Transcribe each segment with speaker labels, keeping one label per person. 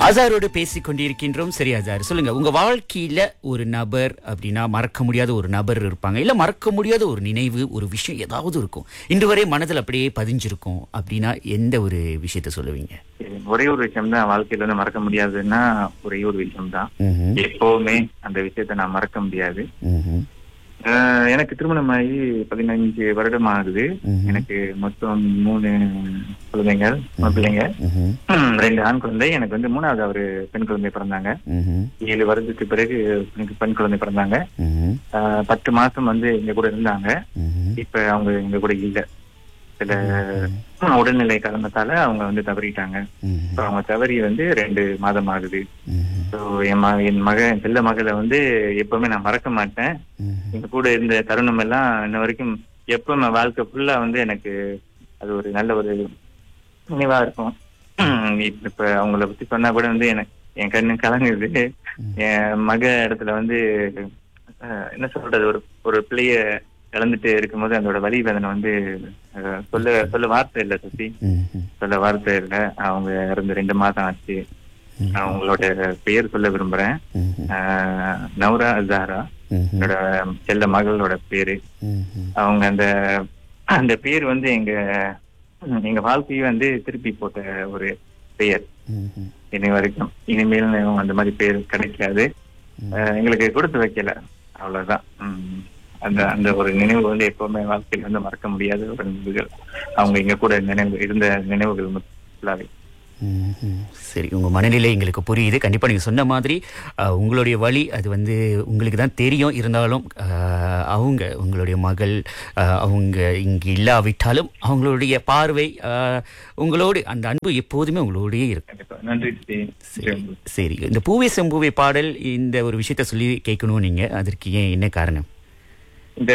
Speaker 1: அசாரோடு பேசிக் கொண்டிருக்கின்றோம் சரி அசார் சொல்லுங்க உங்க வாழ்க்கையில ஒரு நபர் அப்படின்னா மறக்க முடியாத ஒரு நபர் இருப்பாங்க இல்ல மறக்க முடியாத ஒரு நினைவு ஒரு விஷயம் ஏதாவது இருக்கும் இன்று வரை மனதில் அப்படியே பதிஞ்சிருக்கும் அப்படின்னா எந்த ஒரு விஷயத்த சொல்லுவீங்க
Speaker 2: சரி, ஒரே ஒரு விஷயம் தான் வாழ்க்கையில வந்து மறக்க முடியாதுன்னா ஒரே ஒரு விஷயம் தான்
Speaker 1: ம்ஹும்.
Speaker 2: எப்பவுமே அந்த விஷயத்த நான் மறக்க முடியாது
Speaker 1: ம்ஹும்.
Speaker 2: ஆஹ் எனக்கு திருமணமாகி பதினஞ்சு வருடம் ஆகுது
Speaker 1: ம்ஹும்.
Speaker 2: எனக்கு மொத்தம் மூணு குழந்தைகள் மூணு பிள்ளைங்க
Speaker 1: ம்ஹும்.
Speaker 2: ஹம், ரெண்டு ஆண் குழந்தை எனக்கு வந்து மூணாவது அவரு பெண் குழந்தை பிறந்தாங்க
Speaker 1: ம்ஹும்.
Speaker 2: ஏழு வருடத்துக்கு பிறகு எனக்கு பெண் குழந்தை பிறந்தாங்க
Speaker 1: ம்ஹும்.
Speaker 2: ஆஹ் பத்து மாசம் வந்து எங்க கூட இருந்தாங்க
Speaker 1: ம்ஹும்.
Speaker 2: இப்ப அவங்க எங்க கூட இல்ல சில உடல்நிலை காரணத்தால அவங்க வந்து தவறிட்டாங்க
Speaker 1: ம்ஹும்.
Speaker 2: இப்ப அவங்க தவறி வந்து ரெண்டு மாதம் ஆகுது
Speaker 1: ம்ஹும்.
Speaker 2: ஸோ என் மக என் மக என் செல்ல மகளை வந்து எப்பவுமே நான் மறக்க மாட்டேன்
Speaker 1: ம்ஹும்.
Speaker 2: எங்க கூட இருந்த தருணம் எல்லாம் இன்ன வரைக்கும் எப்பவுமே வாழ்க்கை ஃபுல்லா வந்து எனக்கு அது ஒரு நல்ல ஒரு நினைவா இருக்கும் உம் இப்ப இப்ப அவங்கள பத்தி சொன்னா கூட வந்து எனக்கு என் கண்ணு கலங்குது என் மக இடத்துல வந்து அஹ், என்ன சொல்றது ஒரு ஒரு பிள்ளைய இழந்துட்டு இருக்கும்போது அதோட வலி வேதனை வந்து அஹ், சொல்ல சொல்ல வார்த்தை இல்லை சசி
Speaker 1: ம்ஹும்.
Speaker 2: சொல்ல வார்த்தை இல்லை அவங்க இறந்து ரெண்டு மாதம் ஆச்சு நான் அவங்களோட பெயர் சொல்ல விரும்புறேன்
Speaker 1: ம்ஹும்.
Speaker 2: ஆஹ் நௌரா ஜாரா
Speaker 1: ம்ஹும்.
Speaker 2: என்னோட செல்ல மகளோட பேரு
Speaker 1: ம்ஹும்.
Speaker 2: அவங்க அந்த அந்த பேர் வந்து எங்க எங்க வாழ்க்கையை வந்து திருப்பி போட்ட ஒரு பெயர்
Speaker 1: ம்ஹும்.
Speaker 2: இனி வரைக்கும் இனிமேல் அந்த மாதிரி பேர் கிடைக்காது ஆஹ் எங்களுக்கு கொடுத்து வைக்கல அவ்வளவுதான் உம் அந்த அந்த ஒரு நினைவு வந்து எப்பவுமே வாழ்க்கையில வந்து மறக்க முடியாத ஒரு நினைவுகள் அவங்க எங்க கூட நினைவு இருந்த நினைவுகள் ஃபுல்லாவே
Speaker 1: ம்ஹும். சரி உங்க மனநிலை எங்களுக்கு புரியுது கண்டிப்பா நீங்க சொன்ன மாதிரி அஹ், உங்களுடைய வழி அது வந்து உங்களுக்கு தான் தெரியும் இருந்தாலும் அஹ், அவங்க உங்களுடைய மகள் அஹ், அவங்க இங்கு இல்லாவிட்டாலும் அவங்களுடைய பார்வை அஹ், உங்களோடு அந்த அன்பு எப்போதுமே உங்களோடயே இருக்கும்
Speaker 2: கண்டிப்பா நன்றி ஸ்ரீ.
Speaker 1: சரி சரி இந்த பூவே செம்பூவே பாடல் இந்த ஒரு விஷயத்த சொல்லி கேட்கணும் நீங்க அதற்கு ஏன் என்ன காரணம்
Speaker 2: இந்த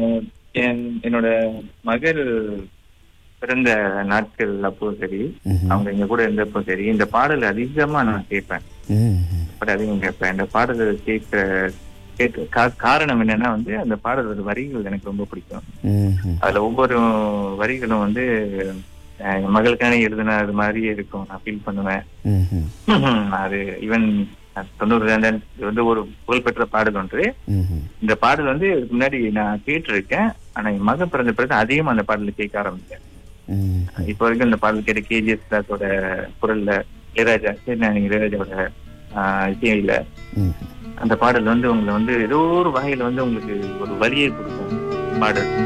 Speaker 2: என் என்னோட மகள் பிறந்த நாட்கள் அப்போ சரி
Speaker 1: ம்ஹும்.
Speaker 2: அவங்க எங்க கூட இருந்தப்போ சரி இந்த பாடல் அதிகமா நான் கேட்பேன்
Speaker 1: ம்ஹும்.
Speaker 2: பாடல் அதிகம் கேட்பேன் இந்த பாடல் கேட்க கேட்க கா- காரணம் என்னன்னா வந்து அந்த பாடலோட வரிகள் எனக்கு ரொம்ப பிடிக்கும்
Speaker 1: ம்ஹும்.
Speaker 2: அதுல ஒவ்வொரு வரிகளும் வந்து அஹ், என் மகளுக்கான எழுதுன அது மாதிரியே இருக்கும் நான் ஃபீல் பண்ணுவேன்
Speaker 1: ம்ஹும்.
Speaker 2: அது ஈவன் தொண்ணூறு ரெண்டு- இது வந்து ஒரு புகழ்பெற்ற பாடல் ஒன்று
Speaker 1: ம்ஹும்.
Speaker 2: இந்த பாடல் வந்து இதுக்கு முன்னாடி நான் கேட்டிருக்கேன் ஆனா என் மக பிறந்த பிறகு அதிகமா அந்த பாடலை கேட்க ஆரம்பிச்சேன்
Speaker 1: ம்ஹும்.
Speaker 2: இப்ப வரைக்கும் இந்த பாடல் கேட்ட கேஜிஎஸ் தாஸோட குரல்ல இளையராஜா சரி இளையராஜாவோட ஆஹ் இசையில
Speaker 1: ம்ஹும்.
Speaker 2: அந்த பாடல் வந்து உங்களை வந்து ஏதோ ஒரு வகையில வந்து உங்களுக்கு ஒரு வழியை கொடுக்கும் பாடல்